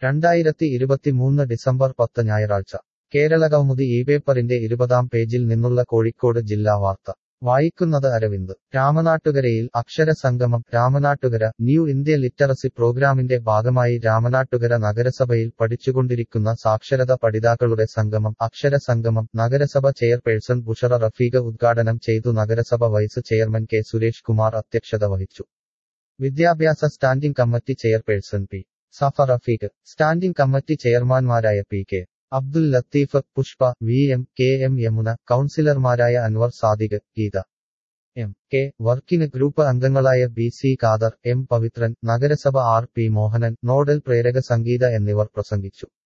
രണ്ടായിരത്തി ഇരുപത്തിമൂന്ന് ഡിസംബർ പത്ത് ഞായറാഴ്ച കേരളകൗമുദി ഈ പേപ്പറിന്റെ ഇരുപതാം പേജിൽ നിന്നുള്ള കോഴിക്കോട് ജില്ലാ വാർത്ത വായിക്കുന്നത് അരവിന്ദ് രാമനാട്ടുകരയിൽ അക്ഷരസംഗമം രാമനാട്ടുകര ന്യൂ ഇന്ത്യ ലിറ്ററസി പ്രോഗ്രാമിന്റെ ഭാഗമായി രാമനാട്ടുകര നഗരസഭയിൽ പഠിച്ചുകൊണ്ടിരിക്കുന്ന സാക്ഷരത പഠിതാക്കളുടെ സംഗമം അക്ഷരസംഗമം നഗരസഭ ചെയർപേഴ്സൺ ബുഷറ റഫീഖ ഉദ്ഘാടനം ചെയ്തു നഗരസഭ vice chairman K Suresh Kumar അധ്യക്ഷത വഹിച്ചു വിദ്യാഭ്യാസ standing committee chairperson P Safa Rafeeq standing committee ചെയർമാൻമാരായ P K Abdul Latheef Pushpa V M K M Yamuna കൗൺസിലർമാരായ അൻവർ സാദിഖ് ഗീത എം കെ വർക്കിന് ഗ്രൂപ്പ് അംഗങ്ങളായ B C Khader M Pavithran നഗരസഭ ആർ പി മോഹനൻ നോഡൽ പ്രേരക സംഗീത എന്നിവർ പ്രസംഗിച്ചു